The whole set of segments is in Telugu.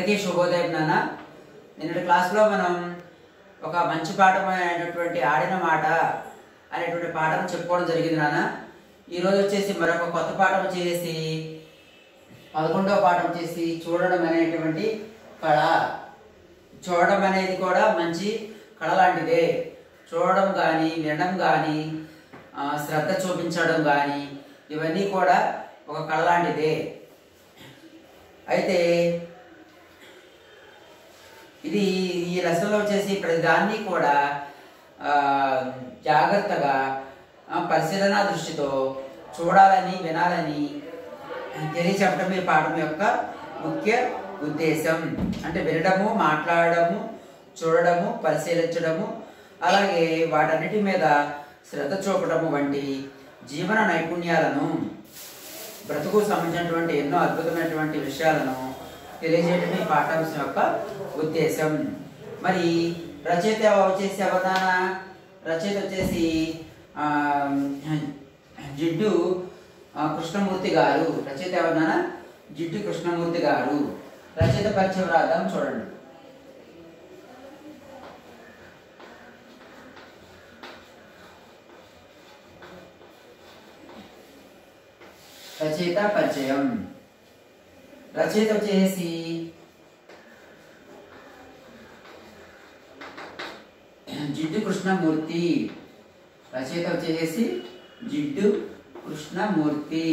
అందరికీ శుభోదయం నాన్న నిన్నటి క్లాస్లో మనం ఒక మంచి పాఠం అయినటువంటి ఆడిన మాట అనేటువంటి పాఠం చెప్పుకోవడం జరిగింది నాన్న ఈరోజు వచ్చేసి మరొక కొత్త పాఠం వచ్చేసి పదకొండవ పాఠం వచ్చేసి చూడడం అనేటువంటి కళ చూడడం అనేది కూడా మంచి కళ లాంటిదే చూడడం కానీ వినడం కానీ శ్రద్ధ చూపించడం కానీ ఇవన్నీ కూడా ఒక కళ లాంటిదే అయితే ఇది ఈ లెసన్లో వచ్చేసి ప్రతిదాన్ని కూడా ఆ, జాగ్రత్తగా ఆ, పరిశీలన దృష్టితో చూడాలని వినాలని తెలియచెప్పడం ఈ పాఠం యొక్క ముఖ్య ఉద్దేశం అంటే వినడము మాట్లాడడము చూడడము పరిశీలించడము అలాగే వాటన్నిటి మీద శ్రద్ధ చూపడము వంటి జీవన నైపుణ్యాలను బ్రతుకు సంబంధించినటువంటి ఎన్నో అద్భుతమైనటువంటి విషయాలను తెలియజేయడమే ఈ పాఠాంశం యొక్క ఉద్దేశం మరి రచయిత వచ్చేసి అవధాన రచయిత వచ్చేసి ఆ, జిడ్డు ఆ, కృష్ణమూర్తి గారు రచయిత అవధాన జిడ్డు కృష్ణమూర్తి గారు రచయిత పరిచయం రాద్దాం చూడండి రచయిత పరిచయం రచయిత వచ్చేసి జిడ్డు కృష్ణమూర్తి రచయిత వచ్చేసి జిడ్డు కృష్ణమూర్తి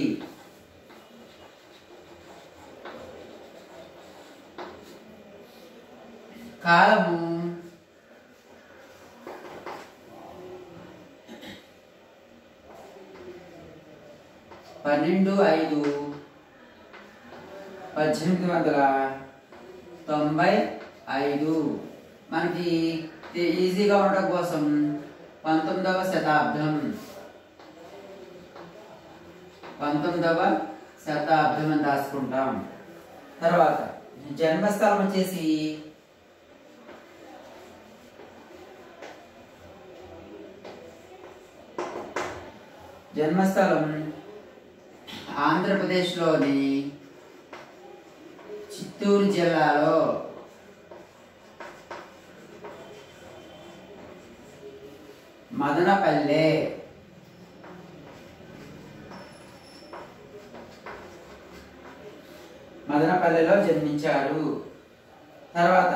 కాలము పన్నెండు ఐదు పద్దెనిమిది వందల తొంభై ఐదు మనకి ఈ- ఈజీగా ఉండడం కోసం పంతొమ్మిదవ శతాబ్దం పంతొమ్మిదవ శతాబ్దం అని రాసుకుంటాం తర్వాత జన్మస్థలం వచ్చేసి జన్మస్థలం ఆంధ్రప్రదేశ్లోని చిత్తూరు జిల్లాలో మదనపల్లె మదనపల్లెలో జన్మించారు తర్వాత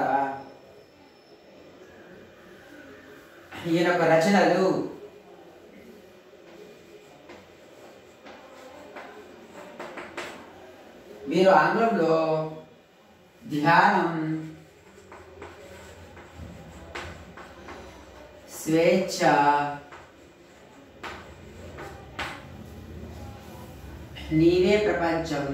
ఈయన యొక్క రచనలు మీరు ఆంగ్లంలో ధ్యానం స్వేచ్ఛ నీవే ప్రపంచం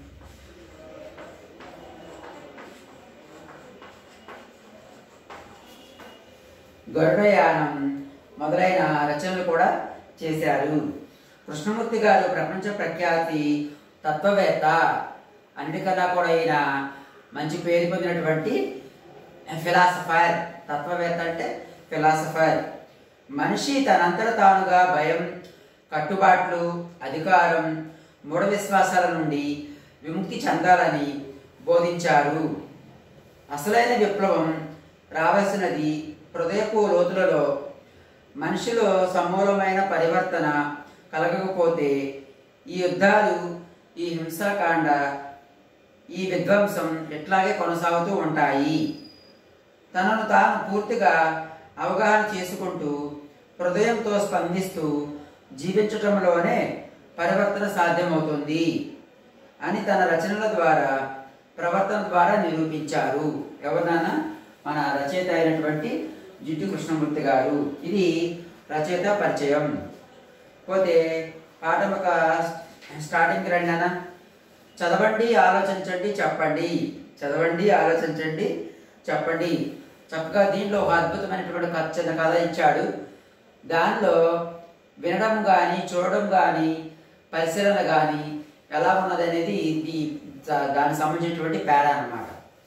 గరుడయానం మొదలైన రచనలు కూడా చేశారు కృష్ణమూర్తి గారు ప్రపంచ ప్రఖ్యాతి తత్వవేత్త అన్నిటికన్నా కూడా ఈయన మంచి పేరు పొందినటువంటి ఫిలాసఫర్ తత్వవేత్త అంటే ఫిలాసఫర్ మనిషి తనంతట తానుగా భయం కట్టుబాట్లు అధికారం మూఢ విశ్వాసాల నుండి విముక్తి చెందాలని బోధించారు అసలైన విప్లవం రావాల్సినది హృదయపు లోతులలో మనిషిలో సమూలమైన పరివర్తన కలగకపోతే ఈ యుద్ధాలు ఈ హింసాకాండ ఈ విధ్వంసం ఇట్లాగే కొనసాగుతూ ఉంటాయి తనను తాను పూర్తిగా అవగాహన చేసుకుంటూ హృదయంతో స్పందిస్తూ జీవించటంలోనే పరివర్తన సాధ్యమవుతుంది అని తన రచనల ద్వారా ప్రవర్తన ద్వారా నిరూపించారు ఎవరినైనా మన రచయిత అయినటువంటి జిడ్డు కృష్ణమూర్తి గారు ఇది రచయిత పరిచయం పోతే పాఠం ఒక స్టార్టింగ్కి రండి అన్న చదవండి ఆలోచించండి చెప్పండి చదవండి ఆలోచించండి చెప్పండి చక్కగా దీంట్లో ఒక అద్భుతమైనటువంటి కథ చిన్న కథ ఇచ్చాడు దానిలో వినడం కానీ చూడడం కానీ పరిశీలన కానీ ఎలా ఉన్నది అనేది ఇది దా- దానికి సంబంధించినటువంటి పేర అన్నమాట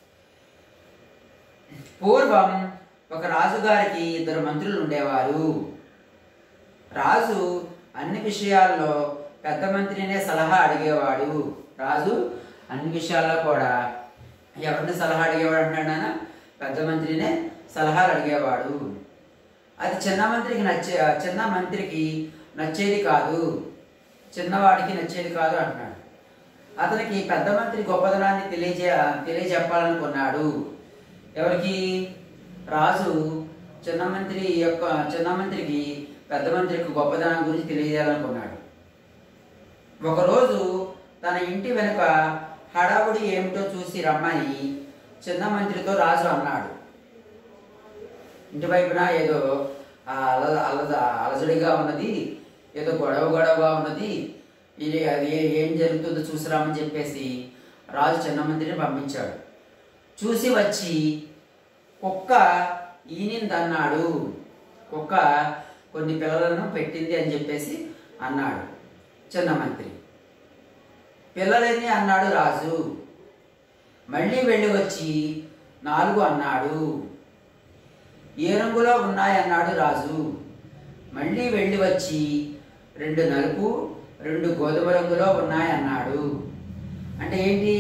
పూర్వం ఒక రాజుగారికి ఇద్దరు మంత్రులు ఉండేవారు రాజు అన్ని విషయాల్లో పెద్ద మంత్రినే సలహా అడిగేవాడు రాజు అన్ని విషయాల్లో కూడా ఎవరిని సలహా అడిగేవాడు అంటున్నాడు నాన్న పెద్ద మంత్రినే సలహాలు అడిగేవాడు అది చిన్న మంత్రికి నచ్చే చిన్న మంత్రికి నచ్చేది కాదు చిన్నవాడికి నచ్చేది కాదు అంటున్నాడు అతనికి పెద్ద మంత్రి గొప్పదనాన్ని తెలియజే తెలియజెప్పాలనుకున్నాడు ఎవరికి రాజు చిన్న మంత్రి యొక్క చిన్న మంత్రికి పెద్ద మంత్రికి గొప్పదనం గురించి తెలియజేయాలనుకున్నాడు ఒకరోజు తన ఇంటి వెనుక హడావుడి ఏమిటో చూసి రమ్మని చిన్న మంత్రితో రాజు అన్నాడు ఇంటి వైపున ఏదో ఆ అల అలజ అలజడిగా ఉన్నది ఏదో గొడవ గొడవగా ఉన్నది ఇది అది ఏ- ఏం జరుగుతుందో చూసిరామని చెప్పేసి రాజు చిన్న మంత్రిని పంపించాడు చూసి వచ్చి కుక్క ఈనిందన్నాడు కుక్క కొన్ని పిల్లలను పెట్టింది అని చెప్పేసి అన్నాడు చిన్న మంత్రి పిల్లలని అన్నాడు రాజు మళ్ళీ వెళ్ళి వచ్చి నాలుగు అన్నాడు ఏ రంగులో ఉన్నాయన్నాడు రాజు మళ్ళీ వెళ్ళి వచ్చి రెండు నలుపు రెండు గోధుమ రంగులో ఉన్నాయన్నాడు అంటే ఏంటి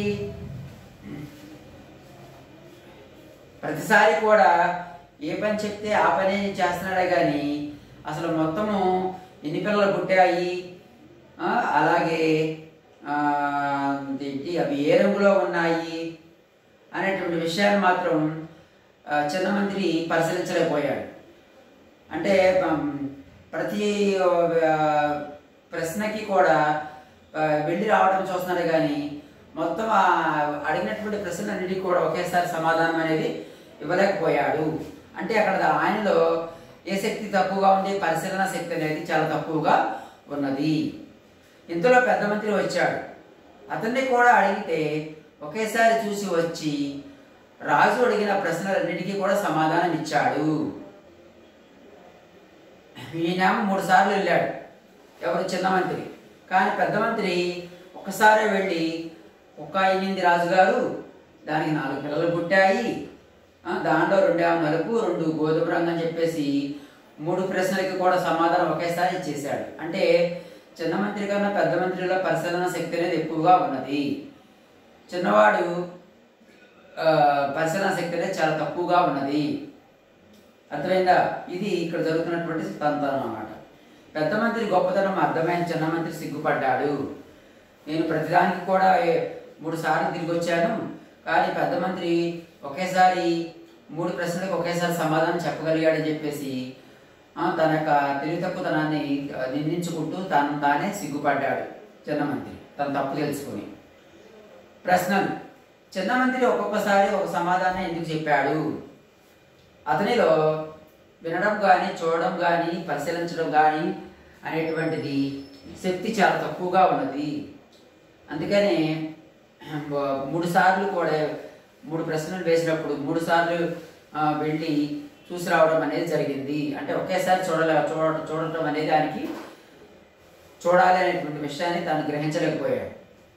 ప్రతిసారి కూడా ఏ పని చెప్తే ఆ పని చేస్తున్నాడే కానీ అసలు మొత్తము ఎన్ని పిల్లలు పుట్టాయి ఆ, అలాగే ఆ, ఏంటి అవి ఏ రంగులో ఉన్నాయి అనేటువంటి విషయాన్ని మాత్రం ఆ, చిన్న మంత్రి పరిశీలించలేకపోయాడు అంటే పం- ప్రతి ఆ, ప్రశ్నకి కూడా ఆ, వెళ్ళి రావడం చూస్తున్నాడు కానీ మొత్తం ఆ అడిగినటువంటి ప్రశ్నలన్నిటికీ కూడా ఒకేసారి సమాధానం అనేది ఇవ్వలేకపోయాడు అంటే అక్కడ ఆయనలో ఏ శక్తి తక్కువగా ఉంది పరిశీలన శక్తి అనేది చాలా తక్కువగా ఉన్నది ఇంతలో పెద్ద మంత్రి వచ్చాడు అతన్ని కూడా అడిగితే ఒకేసారి చూసి వచ్చి రాజు అడిగిన ప్రశ్నలన్నిటికీ కూడా సమాధానం ఇచ్చాడు ఈయనేమో మూడు సార్లు వెళ్ళాడు ఎవరు చిన్న మంత్రి కానీ పెద్ద మంత్రి ఒక్కసారే వెళ్ళి ఒక్క అయింది రాజుగారు దానికి నాలుగు పిల్లలు పుట్టాయి ఆ, దాంట్లో రెండేమో నలుపు రెండు గోధుమ రంగు అని చెప్పేసి మూడు ప్రశ్నలకి కూడా సమాధానం ఒకేసారి ఇచ్చేశాడు అంటే చిన్న మంత్రి కన్నా పెద్ద మంత్రిలో పరిశీలన శక్తి అనేది ఎక్కువగా ఉన్నది చిన్నవాడు ఆ, పరిశీలన శక్తి అనేది చాలా తక్కువగా ఉన్నది అర్థమైందా ఇది ఇక్కడ జరుగుతున్నటువంటి తంత్రం అన్నమాట పెద్ద మంత్రి గొప్పతనం అర్థమైన చిన్న మంత్రి సిగ్గుపడ్డాడు నేను ప్రతిదానికి కూడా ఏ- మూడు సార్లు తిరిగి వచ్చాను కానీ పెద్ద మంత్రి ఒకేసారి మూడు ప్రశ్నలకు ఒకేసారి సమాధానం చెప్పగలిగాడని చెప్పేసి ఆ, తన యొక్క తెలివి తక్కువతనాన్ని ఆ, నిందించుకుంటూ తాను తానే సిగ్గుపడ్డాడు చిన్న మంత్రి తన తప్పు తెలుసుకుని ప్రశ్నలు చిన్న మంత్రి ఒక్కొక్కసారి ఒక సమాధానం ఎందుకు చెప్పాడు అతనిలో వినడం కానీ చూడడం కానీ పరిశీలించడం కానీ అనేటువంటిది శక్తి చాలా తక్కువగా ఉన్నది అందుకని బ- మూడు సార్లు కూడా మూడు ప్రశ్నలు వేసినప్పుడు మూడు సార్లు ఆ, వెళ్ళి చూసి రావడం అనేది జరిగింది అంటే ఒకేసారి చూడలే చూడ చూడటం అనేది దానికి చూడాలి అనేటువంటి విషయాన్ని తాను గ్రహించలేకపోయాడు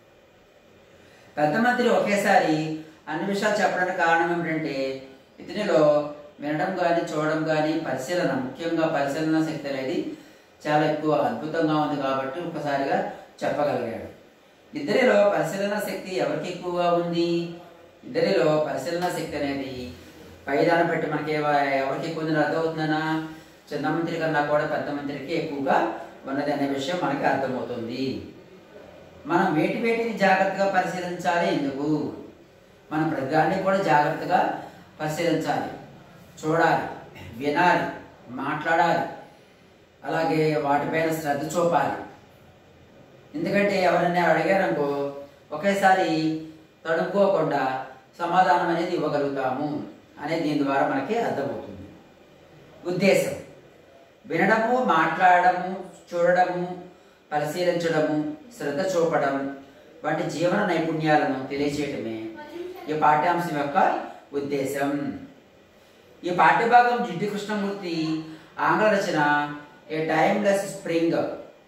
పెద్ద మంత్రి ఒకేసారి అన్ని విషయాలు చెప్పడానికి కారణం ఏమిటంటే ఇతనిలో వినడం కానీ చూడడం కానీ పరిశీలన ముఖ్యంగా పరిశీలన శక్తి అనేది చాలా ఎక్కువ అద్భుతంగా ఉంది కాబట్టి ఒకసారిగా చెప్పగలిగాడు ఇద్దరిలో పరిశీలన శక్తి ఎవరికి ఎక్కువగా ఉంది ఇద్దరిలో పరిశీలన శక్తి అనేది పైదాన్ని బట్టి మనకి ఎవ- ఎవరికి ఎక్కువ ఉందని అర్థమవుతుందనా చిన్న మంత్రి కన్నా కూడా పెద్ద మంత్రికి ఎక్కువగా ఉన్నది అనే విషయం మనకి అర్థమవుతుంది మనం వేటి వేటిని జాగ్రత్తగా పరిశీలించాలి ఎందుకు మనం ప్రతిదాన్ని కూడా జాగ్రత్తగా పరిశీలించాలి చూడాలి వినాలి మాట్లాడాలి అలాగే వాటిపైన శ్రద్ధ చూపాలి ఎందుకంటే ఎవరైనా అడిగారనుకో ఒకేసారి తడుపుకోకుండా సమాధానం అనేది ఇవ్వగలుగుతాము అనేది దీని ద్వారా మనకి అర్థమవుతుంది ఉద్దేశం వినడము మాట్లాడము చూడడము పరిశీలించడము శ్రద్ధ చూపడం వంటి జీవన నైపుణ్యాలను తెలియచేయటమే ఈ పాఠ్యాంశం యొక్క ఉద్దేశం ఈ పాఠ్యభాగం జిడ్డు కృష్ణమూర్తి ఆంగ్ల రచన ఏ టైమ్లెస్ స్ప్రింగ్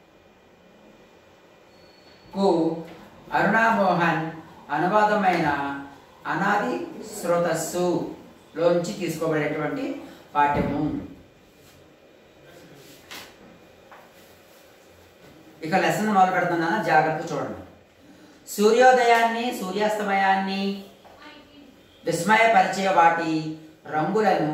కు అరుణా మోహన్ అనువాదమైన అనాది స్రోతస్సు లోంచి తీసుకోబడేటువంటి పాఠ్యము ఇక లెసన్ మొదలు పెడుతున్నాను జాగ్రత్త చూడండి సూర్యోదయాన్ని సూర్యాస్తమయాన్ని విస్మయపరిచే వాటి రంగులను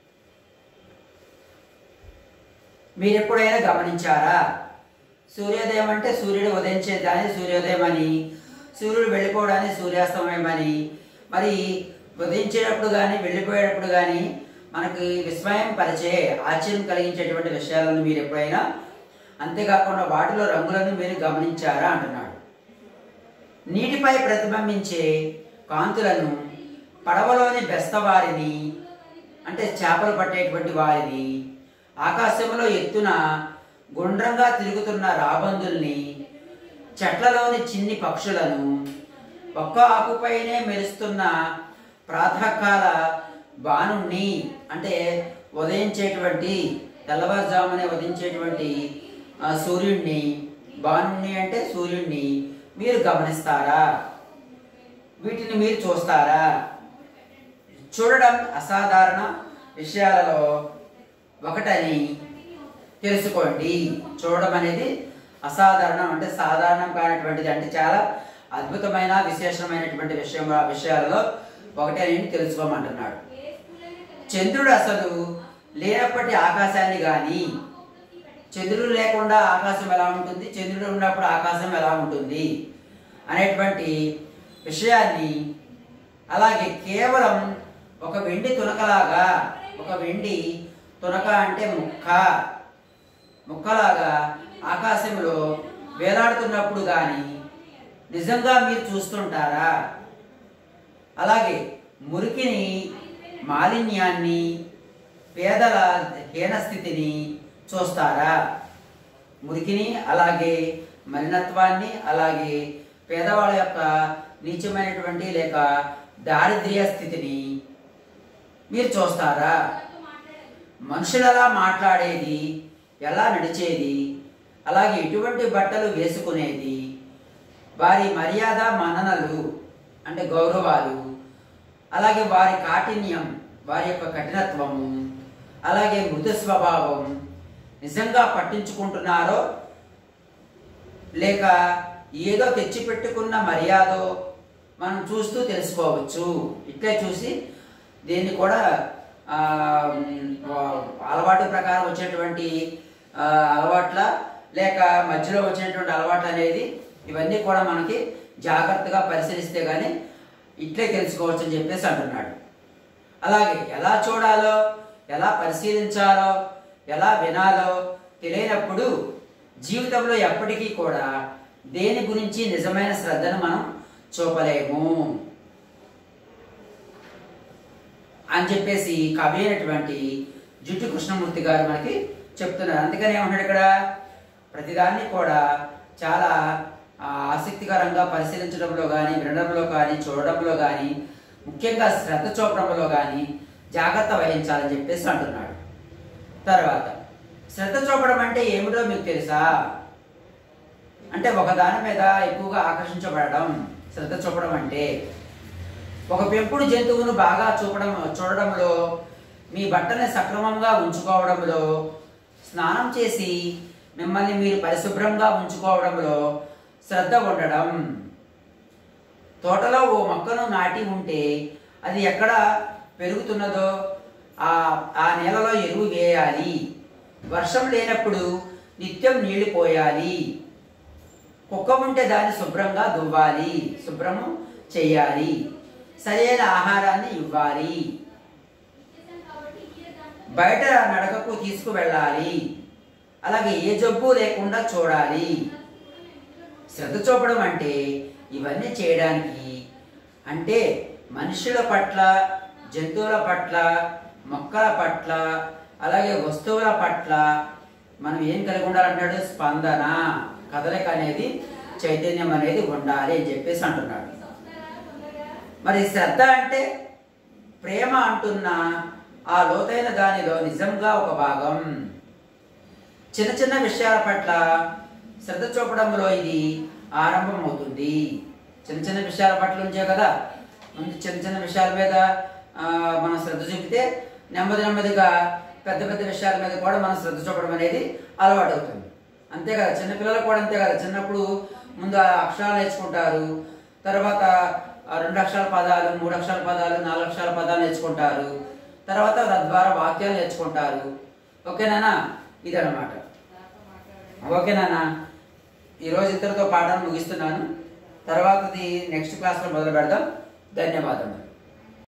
మీరు ఎప్పుడైనా గమనించారా సూర్యోదయం అంటే సూర్యుడు ఉదయించే దాన్ని సూర్యోదయం అని సూర్యుడు వెళ్ళిపోవడాన్ని సూర్యాస్తమయం అని మరి ఉదయించేటప్పుడు కానీ వెళ్ళిపోయేటప్పుడు కానీ మనకి విస్మయం పరిచే ఆశ్చర్యం కలిగించేటువంటి విషయాలను మీరు ఎప్పుడైనా అంతేకాకుండా వాటిలో రంగులను మీరు గమనించారా అంటున్నాడు నీటిపై ప్రతిబింబించే కాంతులను పడవలోని బెస్తవారిని అంటే చేపలు పట్టేటువంటి వారిని ఆకాశంలో ఎత్తున గుండ్రంగా తిరుగుతున్న రాబందుల్ని చెట్లలోని చిన్ని పక్షులను ఒక్క ఆకుపైనే మెరుస్తున్న ప్రాతకాల బాణుణ్ణి అంటే ఉదయించేటువంటి తెల్లవారుజామునే ఉదయించేటువంటి ఆ, సూర్యుడిని బాణుణ్ణి అంటే సూర్యుడిని మీరు గమనిస్తారా వీటిని మీరు చూస్తారా చూడడం అసాధారణ విషయాలలో ఒకటని తెలుసుకోండి చూడడం అనేది అసాధారణం అంటే సాధారణం కానటువంటిది అంటే చాలా అద్భుతమైన విశేషమైనటువంటి విషయం విషయాలలో ఒకటి అని తెలుసుకోమంటున్నాడు చంద్రుడు అసలు లేనప్పటి ఆకాశాన్ని కానీ చంద్రుడు లేకుండా ఆకాశం ఎలా ఉంటుంది చంద్రుడు ఉన్నప్పుడు ఆకాశం ఎలా ఉంటుంది అనేటువంటి విషయాన్ని అలాగే కేవలం ఒక వెండి తునకలాగా ఒక వెండి తునక అంటే ముక్క ముక్కలాగా ఆకాశంలో వేలాడుతున్నప్పుడు కానీ నిజంగా మీరు చూస్తుంటారా అలాగే మురికిని మాలిన్యాన్ని పేదల హీనస్థితిని చూస్తారా మురికిని అలాగే మలినత్వాన్ని అలాగే పేదవాళ్ళ యొక్క నీచమైనటువంటి లేక దారిద్ర్య స్థితిని మీరు చూస్తారా మనుషులు ఎలా మాట్లాడేది ఎలా నడిచేది అలాగే ఎటువంటి బట్టలు వేసుకునేది వారి మర్యాద మన్ననలు అంటే గౌరవాలు అలాగే వారి కాఠిన్యం వారి యొక్క కఠినత్వము అలాగే మృదు స్వభావం నిజంగా పట్టించుకుంటున్నారో లేక ఏదో తెచ్చిపెట్టుకున్న మర్యాదో మనం చూస్తూ తెలుసుకోవచ్చు ఇట్లే చూసి దీన్ని కూడా ఆ, మ్, అలవాటు ప్రకారం వచ్చేటువంటి ఆ, అలవాట్ల లేక మధ్యలో వచ్చినటువంటి అలవాట్లు అనేది ఇవన్నీ కూడా మనకి జాగ్రత్తగా పరిశీలిస్తే కానీ ఇట్లే తెలుసుకోవచ్చు అని చెప్పేసి అంటున్నాడు అలాగే ఎలా చూడాలో ఎలా పరిశీలించాలో ఎలా వినాలో తెలియనప్పుడు జీవితంలో ఎప్పటికీ కూడా దేని గురించి నిజమైన శ్రద్ధను మనం చూపలేము అని చెప్పేసి కవి అయినటువంటి జుట్టు కృష్ణమూర్తి గారు మనకి చెప్తున్నారు అందుకని ఏమంటాడు ఇక్కడ ప్రతిదాన్ని కూడా చాలా ఆ, ఆసక్తికరంగా పరిశీలించడంలో కానీ వినడంలో కానీ చూడడంలో కానీ ముఖ్యంగా శ్రద్ధ చూపడంలో కానీ జాగ్రత్త వహించాలని చెప్పేసి అంటున్నాడు తర్వాత శ్రద్ధ చూపడం అంటే ఏమిటో మీకు తెలుసా అంటే ఒక దాని మీద ఎక్కువగా ఆకర్షించబడడం శ్రద్ధ చూపడం అంటే ఒక పెంపుడు జంతువును బాగా చూపడం చూడడంలో మీ బట్టని సక్రమంగా ఉంచుకోవడంలో స్నానం చేసి మిమ్మల్ని మీరు పరిశుభ్రంగా ఉంచుకోవడంలో శ్రద్ధ ఉండడం తోటలో ఓ మొక్కను నాటి ఉంటే అది ఎక్కడ పెరుగుతున్నదో ఆ ఆ నేలలో ఎరువు వేయాలి వర్షం లేనప్పుడు నిత్యం నీళ్లు పోయాలి కుక్క ఉంటే దాన్ని శుభ్రంగా దువ్వాలి శుభ్రము చేయాలి సరైన ఆహారాన్ని ఇవ్వాలి బయట నడకకు తీసుకువెళ్ళాలి అలాగే ఏ జబ్బు లేకుండా చూడాలి శ్రద్ధ చూపడం అంటే ఇవన్నీ చేయడానికి అంటే మనుషుల పట్ల జంతువుల పట్ల మొక్కల పట్ల అలాగే వస్తువుల పట్ల మనం ఏం కలిగి ఉండాలంటాడు స్పందన కదలిక అనేది చైతన్యం అనేది ఉండాలి అని చెప్పేసి అంటున్నాడు మరి శ్రద్ధ అంటే ప్రేమ అంటున్న ఆ లోతైన దానిలో నిజంగా ఒక భాగం చిన్న చిన్న విషయాల పట్ల శ్రద్ధ చూపడంలో ఇది ఆరంభం అవుతుంది చిన్న చిన్న విషయాల పట్ల ఉంచే కదా ముందు చిన్న చిన్న విషయాల మీద ఆ, మనం శ్రద్ధ చూపితే నెమ్మది నెమ్మదిగా పెద్ద పెద్ద విషయాల మీద కూడా మనం శ్రద్ధ చూపడం అనేది అలవాటు అవుతుంది అంతే కదా చిన్నపిల్లలకు కూడా అంతే కదా చిన్నప్పుడు ముందు ఆ అక్షరాలు నేర్చుకుంటారు తర్వాత ఆ రెండు అక్షరాల పదాలు మూడు అక్షరాల పదాలు నాలుగు అక్షరాల పదాలు నేర్చుకుంటారు తర్వాత తద్వారా వాక్యాలు నేర్చుకుంటారు ఓకేనా ఇదన్నమాట ఓకేనా ఈరోజు ఇద్దరితో పాఠాలు ముగిస్తున్నాను తర్వాతది నెక్స్ట్ క్లాస్లో మొదలు పెడదాం ధన్యవాదములు